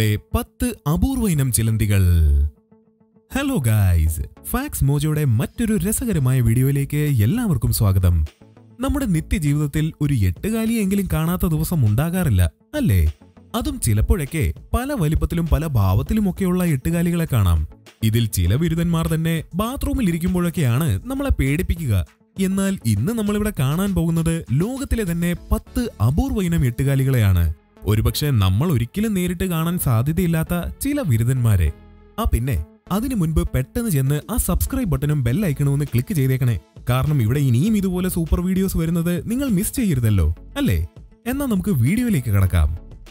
ലോകത്തിലെ പത്ത് അപൂർവ ഇനം ചിലന്തികൾ ഹലോ ഗായ്സ് ഫാക്സ് മോജോയുടെ മറ്റൊരു രസകരമായ വീഡിയോയിലേക്ക് എല്ലാവർക്കും സ്വാഗതം നമ്മുടെ നിത്യജീവിതത്തിൽ ഒരു എട്ടുകാലിയെങ്കിലും കാണാത്ത ദിവസം ഉണ്ടാകാറില്ല അല്ലേ അതും ചിലപ്പോഴൊക്കെ പല വലിപ്പത്തിലും പല ഭാവത്തിലുമൊക്കെയുള്ള എട്ടുകാലികളെ കാണാം ഇതിൽ ചില ബിരുദന്മാർ തന്നെ ബാത്റൂമിൽ ഇരിക്കുമ്പോഴൊക്കെയാണ് നമ്മളെ പേടിപ്പിക്കുക എന്നാൽ ഇന്ന് നമ്മളിവിടെ കാണാൻ പോകുന്നത് ലോകത്തിലെ തന്നെ പത്ത് അപൂർവ ഇനം എട്ടുകാലികളെയാണ് ഒരുപക്ഷെ നമ്മൾ ഒരിക്കലും നേരിട്ട് കാണാൻ സാധ്യതയില്ലാത്ത ചില ബിരുദന്മാരെ ആ പിന്നെ അതിനു മുൻപ് പെട്ടെന്ന് ചെന്ന് ആ സബ്സ്ക്രൈബ് ബട്ടണും ബെൽ ഐക്കണും ഒന്ന് ക്ലിക്ക് ചെയ്തേക്കണേ കാരണം ഇവിടെ ഇനിയും ഇതുപോലെ സൂപ്പർ വീഡിയോസ് വരുന്നത് നിങ്ങൾ മിസ് ചെയ്യരുതല്ലോ അല്ലേ എന്നാ നമുക്ക് വീഡിയോയിലേക്ക് കടക്കാം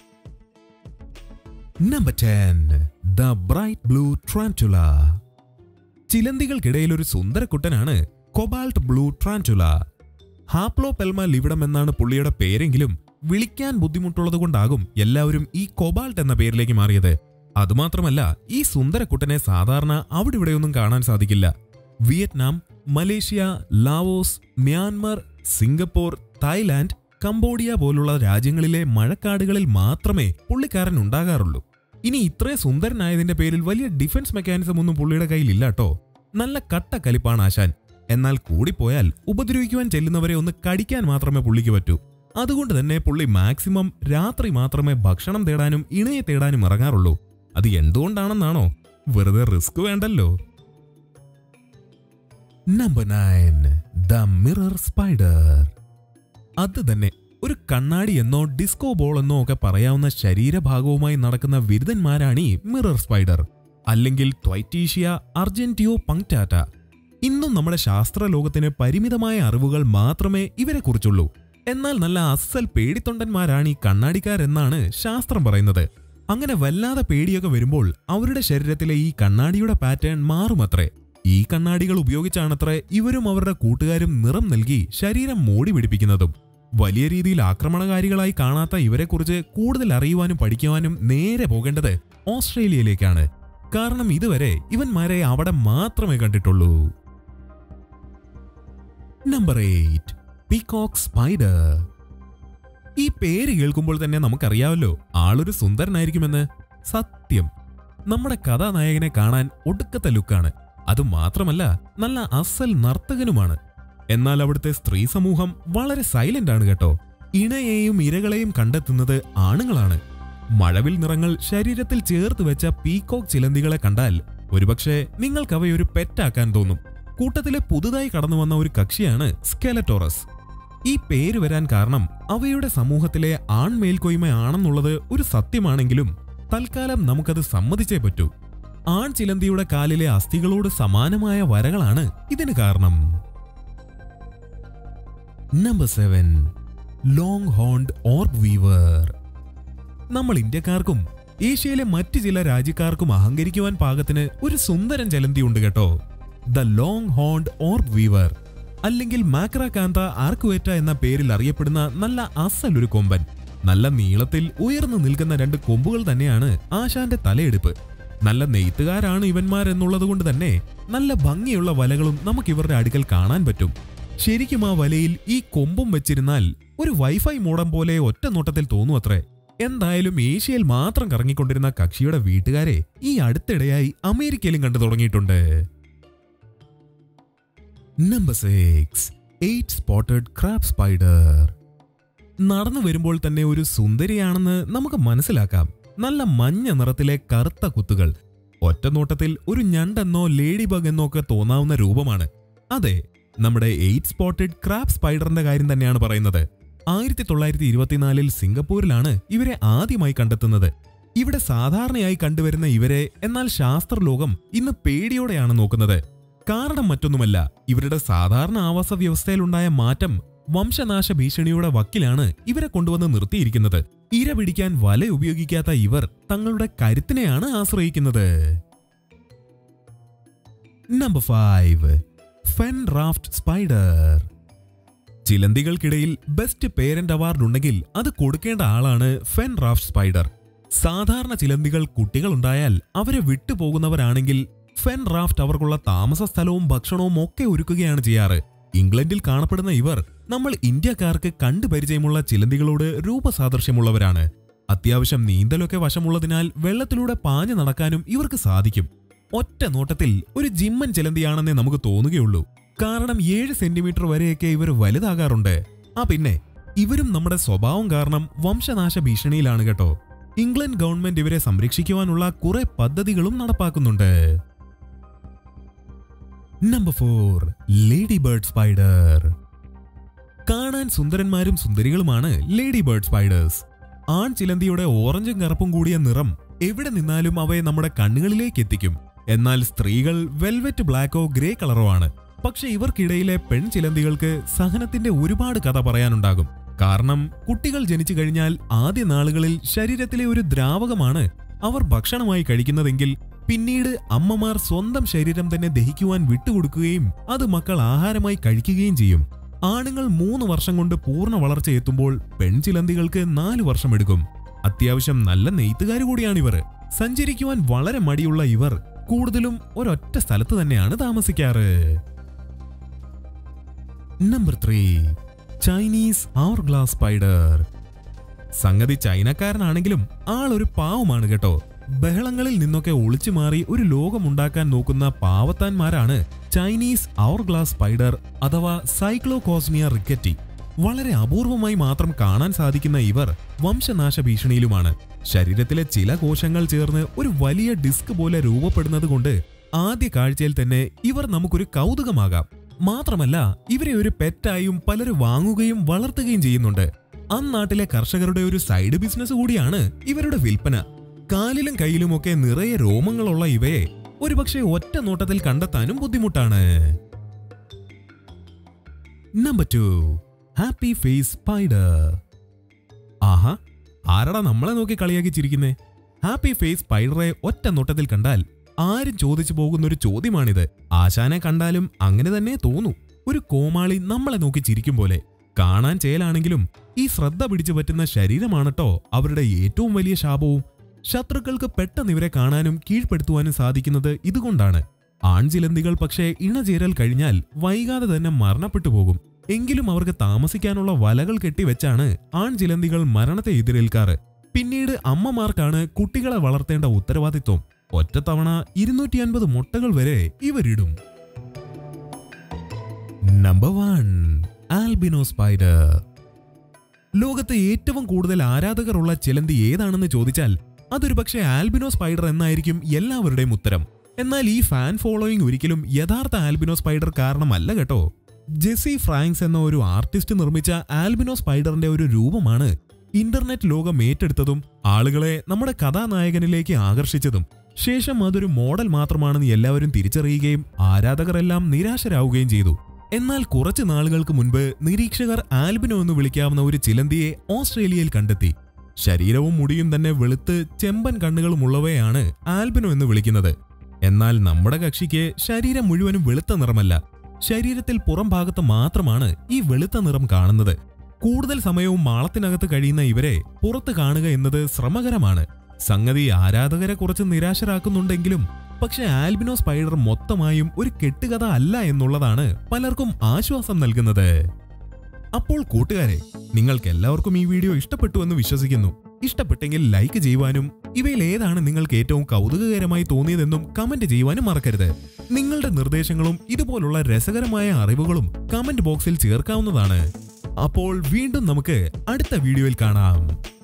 number ten the bright blue tarantula ചിലന്തികൾക്കിടയിൽ ഒരു സുന്ദരക്കുട്ടനാണ് cobalt blue tarantula Haplopelma lividum എന്നാണ് പുള്ളിയുടെ പേരെങ്കിലും വിളിക്കാൻ ബുദ്ധിമുട്ടുള്ളത് കൊണ്ടാകും എല്ലാവരും ഈ കൊബാൾട്ട് എന്ന പേരിലേക്ക് മാറിയത് അതുമാത്രമല്ല ഈ സുന്ദരക്കുട്ടനെ സാധാരണ അവിടെ ഇവിടെയൊന്നും കാണാൻ സാധിക്കില്ല Vietnam Malaysia Laos Myanmar Singapore Thailand Cambodia പോലുള്ള രാജ്യങ്ങളിലെ മഴക്കാടുകളിൽ മാത്രമേ പുള്ളിക്കാരൻ ഉണ്ടാകാറുള്ളൂ ഇനി ഇത്രേ സുന്ദരനായതിന്റെ പേരിൽ വലിയ ഡിഫൻസ് മെക്കാനിസം ഒന്നും പുള്ളിയുടെ കയ്യിലില്ല കേട്ടോ നല്ല കട്ട കലിപ്പാണ് ആശാൻ എന്നാൽ കൂടിപ്പോയാൽ ഉപദ്രവിക്കുവാൻ ചെല്ലുന്നവരെ ഒന്ന് കടിക്കാൻ മാത്രമേ പുള്ളിക്ക് പറ്റൂ അതുകൊണ്ട് തന്നെ പുള്ളി മാക്സിമം രാത്രി മാത്രമേ ഭക്ഷണം തേടാനും ഇണയെ തേടാനും ഇറങ്ങാറുള്ളൂ അത് എന്തുകൊണ്ടാണെന്നാണോ വെറുതെ റിസ്ക് വേണ്ടല്ലോ number nine the mirror spider അത് തന്നെ ഒരു കണ്ണാടി എന്നോ ഡിസ്കോ ബോൾ എന്നോ ഒക്കെ പറയാവുന്ന ശരീരഭാഗവുമായി നടക്കുന്ന വിരുദ്ധന്മാരാണ് ഈ മിറർ സ്പൈഡർ അല്ലെങ്കിൽ ട്വൈറ്റീഷ്യ അർജന്റിയോ പങ്ക്ടാറ്റ ഇന്നും നമ്മുടെ ശാസ്ത്ര ലോകത്തിന് പരിമിതമായ അറിവുകൾ മാത്രമേ ഇവരെക്കുറിച്ചുള്ളൂ എന്നാൽ നല്ല അസൽ പേടിത്തൊണ്ടന്മാരാണ് ഈ കണ്ണാടിക്കാരെന്നാണ് ശാസ്ത്രം പറയുന്നത് അങ്ങനെ വല്ലാതെ പേടിയൊക്കെ വരുമ്പോൾ അവരുടെ ശരീരത്തിലെ ഈ കണ്ണാടിയുടെ പാറ്റേൺ മാറുമത്രേ ഈ കണ്ണാടികൾ ഉപയോഗിച്ചാണത്രേ ഇവരും അവരുടെ കൂട്ടുകാരും നിറം നൽകി ശരീരം മോടി പിടിപ്പിക്കുന്നതും വലിയ രീതിയിൽ ആക്രമണകാരികളായി കാണാത്ത ഇവരെക്കുറിച്ച് കൂടുതൽ അറിയുവാനും പഠിക്കുവാനും നേരെ പോകേണ്ടത് ഓസ്ട്രേലിയയിലേക്കാണ് കാരണം ഇതുവരെ ഇവന്മാരെ അവിടെ മാത്രമേ കണ്ടിട്ടുള്ളൂ നമ്പർ എയ്റ്റ് പീകോക്ക് സ്പൈഡർ ഈ പേര് കേൾക്കുമ്പോൾ തന്നെ നമുക്കറിയാമല്ലോ ആളൊരു സുന്ദരനായിരിക്കുമെന്ന് സത്യം നമ്മുടെ കഥാനായകനെ കാണാൻ ഒടുക്കത്തെ ലുക്കാണ് അതുമാത്രമല്ല നല്ല അസൽ നർത്തകനുമാണ് എന്നാൽ അവിടുത്തെ സ്ത്രീ സമൂഹം വളരെ സൈലന്റ് ആണ് കേട്ടോ ഇണയെയും ഇരകളെയും കണ്ടെത്തുന്നത് ആണുങ്ങളാണ് മഴവിൽ നിറങ്ങൾ ശരീരത്തിൽ ചേർത്ത് വെച്ച പീകോക്ക് ചിലന്തികളെ കണ്ടാൽ ഒരുപക്ഷെ നിങ്ങൾക്ക് അവയൊരു പെറ്റാക്കാൻ തോന്നും കൂട്ടത്തിലെ പുതുതായി കടന്നു വന്ന ഒരു കക്ഷിയാണ് സ്കെലറ്റോറസ് ഈ പേര് വരാൻ കാരണം അവയുടെ സമൂഹത്തിലെ ആൺമേൽക്കൊയ്മയാണെന്നുള്ളത് ഒരു സത്യമാണെങ്കിലും തൽക്കാലം നമുക്കത് സമ്മതിച്ചേ പറ്റൂ ആൺ ചിലന്തിയുടെ കാലിലെ അസ്ഥികളോട് സമാനമായ വരകളാണ് ഇതിന് കാരണം number seven long horned orb weaver നമ്മൾ ഇന്ത്യക്കാർക്കും ഏഷ്യയിലെ മറ്റു ചില രാജ്യക്കാർക്കും അഹങ്കരിക്കുവാൻ പാകത്തിന് ഒരു സുന്ദരൻ ചലന്തി ഉണ്ട് കേട്ടോ the long horned orb weaver അല്ലെങ്കിൽ മാക്രാകാന്ത ആർക്കുവേറ്റ എന്ന പേരിൽ അറിയപ്പെടുന്ന നല്ല അസൽ ഒരു കൊമ്പൻ നല്ല നീളത്തിൽ ഉയർന്നു നിൽക്കുന്ന രണ്ട് കൊമ്പുകൾ തന്നെയാണ് ആശാന്റെ തലയെടുപ്പ് നല്ല നെയ്ത്തുകാരാണ് ഇവന്മാർ എന്നുള്ളത് കൊണ്ട് തന്നെ നല്ല ഭംഗിയുള്ള വലകളും നമുക്ക് ഇവരുടെ അടുക്കൽ കാണാൻ പറ്റും ശരിക്കും ആ വലയിൽ ഈ കൊമ്പും വെച്ചിരുന്നാൽ ഒരു വൈഫൈ മോഡം പോലെ ഒറ്റ നോട്ടത്തിൽ തോന്നും അത്രേ എന്തായാലും ഏഷ്യയിൽ മാത്രം കറങ്ങിക്കൊണ്ടിരുന്ന കക്ഷിയുടെ വീട്ടുകാരെ ഈ അടുത്തിടെയായി അമേരിക്കയിലും കണ്ടു തുടങ്ങിയിട്ടുണ്ട് number six eight spotted crab spider നടന്നു വരുമ്പോൾ തന്നെ ഒരു സുന്ദരിയാണെന്ന് നമുക്ക് മനസ്സിലാക്കാം നല്ല മഞ്ഞ നിറത്തിലെ കറുത്ത കുത്തുകൾ ഒറ്റ നോട്ടത്തിൽ ഒരു ഞണ്ടെന്നോ ലേഡി ബഗ് എന്നോ ഒക്കെ തോന്നാവുന്ന രൂപമാണ് അതെ നമ്മുടെ എയ്റ്റ് സ്പോട്ടഡ് ക്രാബ് സ്പൈഡറിന്റെ കാര്യം തന്നെയാണ് പറയുന്നത് ആയിരത്തി തൊള്ളായിരത്തി ഇരുപത്തിനാലിൽ സിംഗപ്പൂരിലാണ് ഇവരെ ആദ്യമായി കണ്ടെത്തുന്നത് ഇവിടെ സാധാരണയായി കണ്ടുവരുന്ന ഇവരെ എന്നാൽ ശാസ്ത്രലോകം ഇന്ന് പേടിയോടെയാണ് നോക്കുന്നത് കാരണം മറ്റൊന്നുമല്ല ഇവരുടെ സാധാരണ ആവാസ വ്യവസ്ഥയിലുണ്ടായ മാറ്റം വംശനാശ ഭീഷണിയുടെ വക്കിലാണ് ഇവരെ കൊണ്ടുവന്ന് നിർത്തിയിരിക്കുന്നത് ഇര പിടിക്കാൻ വല ഉപയോഗിക്കാത്ത ഇവർ തങ്ങളുടെ കരുത്തിനെയാണ് ആശ്രയിക്കുന്നത് number five fen raft spider ചിലന്തികൾക്കിടയിൽ ബെസ്റ്റ് പേരന്റ് അവാർഡ് ഉണ്ടെങ്കിൽ അത് കൊടുക്കേണ്ട ആളാണ് ഫെൻ റാഫ്റ്റ് സ്പൈഡർ സാധാരണ ചിലന്തികൾ കുട്ടികളുണ്ടായാൽ അവരെ വിട്ടുപോകുന്നവരാണെങ്കിൽ ഫെൻ റാഫ്റ്റ് അവർക്കുള്ള താമസ സ്ഥലവും ഭക്ഷണവും ഒക്കെ ഒരുക്കുകയാണ് ചെയ്യാറ് ഇംഗ്ലണ്ടിൽ കാണപ്പെടുന്ന ഇവർ നമ്മൾ ഇന്ത്യക്കാർക്ക് കണ്ടു പരിചയമുള്ള ചിലന്തികളോട് രൂപസാദൃശ്യമുള്ളവരാണ് അത്യാവശ്യം നീന്തലൊക്കെ വശമുള്ളതിനാൽ വെള്ളത്തിലൂടെ പാഞ്ഞു നടക്കാനും ഇവർക്ക് സാധിക്കും ഒറ്റ നോട്ടത്തിൽ ഒരു ജിമ്മൻ ചിലന്തിയാണെന്നേ നമുക്ക് തോന്നുകയുള്ളൂ കാരണം ഏഴ് സെന്റിമീറ്റർ വരെയൊക്കെ ഇവർ വലുതാകാറുണ്ട് ആ പിന്നെ ഇവരും നമ്മുടെ സ്വഭാവം കാരണം വംശനാശ ഭീഷണിയിലാണ് കേട്ടോ ഇംഗ്ലണ്ട് ഗവൺമെന്റ് ഇവരെ സംരക്ഷിക്കുവാനുള്ള കുറെ പദ്ധതികളും നടപ്പാക്കുന്നുണ്ട് number four ladybird spider കാണാൻ സുന്ദരന്മാരും സുന്ദരികളുമാണ് ലേഡി ബേർഡ് സ്പൈഡേഴ്സ് ആൺ ചിലന്തിയുടെ ഓറഞ്ചും കറുപ്പും കൂടിയ നിറം എവിടെ നിന്നാലും അവയെ നമ്മുടെ കണ്ണുകളിലേക്ക് എത്തിക്കും എന്നാൽ സ്ത്രീകൾ വെൽവെറ്റ് ബ്ലാക്കോ ഗ്രേ കളറോ ആണ് പക്ഷെ ഇവർക്കിടയിലെ പെൺ ചിലന്തികൾക്ക് സഹനത്തിന്റെ ഒരുപാട് കഥ പറയാനുണ്ടാകും കാരണം കുട്ടികൾ ജനിച്ചു കഴിഞ്ഞാൽ ആദ്യ നാളുകളിൽ ശരീരത്തിലെ ഒരു ദ്രാവകമാണ് അവർ ഭക്ഷണമായി കഴിക്കുന്നതെങ്കിൽ പിന്നീട് അമ്മമാർ സ്വന്തം ശരീരം തന്നെ ദഹിക്കുവാൻ വിട്ടുകൊടുക്കുകയും അത് മക്കൾ ആഹാരമായി കഴിക്കുകയും ചെയ്യും ആണുങ്ങൾ മൂന്ന് വർഷം കൊണ്ട് പൂർണ്ണ വളർച്ച എത്തുമ്പോൾ പെൺചിലന്തികൾക്ക് നാല് വർഷമെടുക്കും അത്യാവശ്യം നല്ല നെയ്ത്തുകാർ കൂടിയാണിവർ സഞ്ചരിക്കുവാൻ വളരെ മടിയുള്ള ഇവർ കൂടുതലും ഒരൊറ്റ സ്ഥലത്ത് തന്നെയാണ് താമസിക്കാറ് number three Chinese hourglass spider സംഗതി ചൈനക്കാരനാണെങ്കിലും ആളൊരു പാവമാണ് കേട്ടോ ബഹളങ്ങളിൽ നിന്നൊക്കെ ഒളിച്ചു മാറി ഒരു ലോകമുണ്ടാക്കാൻ നോക്കുന്ന പാവത്താന്മാരാണ് ചൈനീസ് അവർ ഗ്ലാസ് സ്പൈഡർ അഥവാ സൈക്ലോകോസ്മിയ റിക്കറ്റി വളരെ അപൂർവമായി മാത്രം കാണാൻ സാധിക്കുന്ന ഇവർ വംശനാശ ഭീഷണിയിലുമാണ് ശരീരത്തിലെ ചില കോശങ്ങൾ ചേർന്ന് ഒരു വലിയ ഡിസ്ക് പോലെ രൂപപ്പെടുന്നത് കൊണ്ട് ആദ്യ കാഴ്ചയിൽ തന്നെ ഇവർ നമുക്കൊരു കൗതുകമാകാം മാത്രമല്ല ഇവരെ ഒരു പെറ്റായും പലരും വാങ്ങുകയും വളർത്തുകയും ചെയ്യുന്നുണ്ട് അന്നാട്ടിലെ കർഷകരുടെ ഒരു സൈഡ് ബിസിനസ് കൂടിയാണ് ഇവരുടെ വിൽപ്പന കാലിലും കയ്യിലുമൊക്കെ നിറയെ രോമങ്ങളുള്ള ഇവയെ ഒരുപക്ഷെ ഒറ്റ നോട്ടത്തിൽ കണ്ടെത്താനും ബുദ്ധിമുട്ടാണ് number two happy face spider ആഹാ ആരടാ നമ്മളെ നോക്കി കളിയാക്കി ചിരിക്കുന്നേ ഹാപ്പി ഫേസ് സ്പൈഡറെ ഒറ്റ നോട്ടത്തിൽ കണ്ടാൽ ആരും ചോദിച്ചു പോകുന്ന ഒരു ചോദ്യമാണിത് ആശാനെ കണ്ടാലും അങ്ങനെ തന്നെ തോന്നൂ ഒരു കോമാളി നമ്മളെ നോക്കി ചിരിക്കും പോലെ കാണാൻ ചേലാണെങ്കിലും ഈ ശ്രദ്ധ പിടിച്ചു പറ്റുന്ന ശരീരമാണട്ടോ അവരുടെ ഏറ്റവും വലിയ ശാപവും ശത്രുക്കൾക്ക് പെട്ടെന്ന് ഇവരെ കാണാനും കീഴ്പ്പെടുത്തുവാനും സാധിക്കുന്നത് ഇതുകൊണ്ടാണ് ആൺചിലന്തികൾ പക്ഷേ ഇണചേരൽ കഴിഞ്ഞാൽ വൈകാതെ തന്നെ മരണപ്പെട്ടു പോകും എങ്കിലും അവർക്ക് താമസിക്കാനുള്ള വലകൾ കെട്ടിവെച്ചാണ് ആൺചിലന്തികൾ മരണത്തെ എതിരേൽക്കാറ് പിന്നീട് അമ്മമാർക്കാണ് കുട്ടികളെ വളർത്തേണ്ട ഉത്തരവാദിത്വം ഒറ്റത്തവണ ഇരുന്നൂറ്റി അൻപത് മുട്ടകൾ വരെ ഇവരിടും നമ്പർ വൺ ആൽബിനോ സ്പൈഡർ ലോകത്തെ ഏറ്റവും കൂടുതൽ ആരാധകരുള്ള ചിലന്തി ഏതാണെന്ന് ചോദിച്ചാൽ അതൊരു പക്ഷേ ആൽബിനോ സ്പൈഡർ എന്നായിരിക്കും എല്ലാവരുടെയും ഉത്തരം എന്നാൽ ഈ ഫാൻ ഫോളോയിങ് ഒരിക്കലും യഥാർത്ഥ ആൽബിനോ സ്പൈഡർ കാരണമല്ല കേട്ടോ ജെസി ഫ്രാങ്ക്സ് എന്ന ഒരു ആർട്ടിസ്റ്റ് നിർമ്മിച്ച ആൽബിനോ സ്പൈഡറിന്റെ ഒരു രൂപമാണ് ഇന്റർനെറ്റ് ലോകം ഏറ്റെടുത്തതും ആളുകളെ നമ്മുടെ കഥാനായകനിലേക്ക് ആകർഷിച്ചതും ശേഷം അതൊരു മോഡൽ മാത്രമാണെന്ന് എല്ലാവരും തിരിച്ചറിയുകയും ആരാധകരെല്ലാം നിരാശരാവുകയും ചെയ്തു എന്നാൽ കുറച്ചു നാളുകൾക്ക് മുൻപ് നിരീക്ഷകർ ആൽബിനോ എന്ന് വിളിക്കാവുന്ന ഒരു ചിലന്തിയെ ഓസ്ട്രേലിയയിൽ കണ്ടെത്തി ശരീരവും മുടിയും തന്നെ വെളുത്ത് ചെമ്പൻ കണ്ണുകളുമുള്ളവയാണ് ആൽബിനോ എന്ന് വിളിക്കുന്നത് എന്നാൽ നമ്മുടെ കക്ഷിക്ക് ശരീരം മുഴുവനും വെളുത്ത നിറമല്ല ശരീരത്തിൽ പുറം ഭാഗത്ത് മാത്രമാണ് ഈ വെളുത്ത നിറം കാണുന്നത് കൂടുതൽ സമയവും മാളത്തിനകത്ത് കഴിയുന്ന ഇവരെ പുറത്ത് കാണുക എന്നത് ശ്രമകരമാണ് സംഗതി ആരാധകരെ കുറച്ച് നിരാശരാക്കുന്നുണ്ടെങ്കിലും പക്ഷെ ആൽബിനോ സ്പൈഡർ മൊത്തമായും ഒരു കെട്ടുകഥ അല്ല എന്നുള്ളതാണ് പലർക്കും ആശ്വാസം നൽകുന്നത് അപ്പോൾ കൂട്ടുകാരെ നിങ്ങൾക്ക് എല്ലാവർക്കും ഈ വീഡിയോ ഇഷ്ടപ്പെട്ടു എന്ന് വിശ്വസിക്കുന്നു ഇഷ്ടപ്പെട്ടെങ്കിൽ ലൈക്ക് ചെയ്യുവാനും ഇവയിൽ ഏതാണ് നിങ്ങൾക്ക് ഏറ്റവും കൗതുകകരമായി തോന്നിയതെന്നും കമന്റ് ചെയ്യുവാനും മറക്കരുത് നിങ്ങളുടെ നിർദ്ദേശങ്ങളും ഇതുപോലുള്ള രസകരമായ അറിവുകളും കമന്റ് ബോക്സിൽ ചേർക്കാവുന്നതാണ് അപ്പോൾ വീണ്ടും നമുക്ക് അടുത്ത വീഡിയോയിൽ കാണാം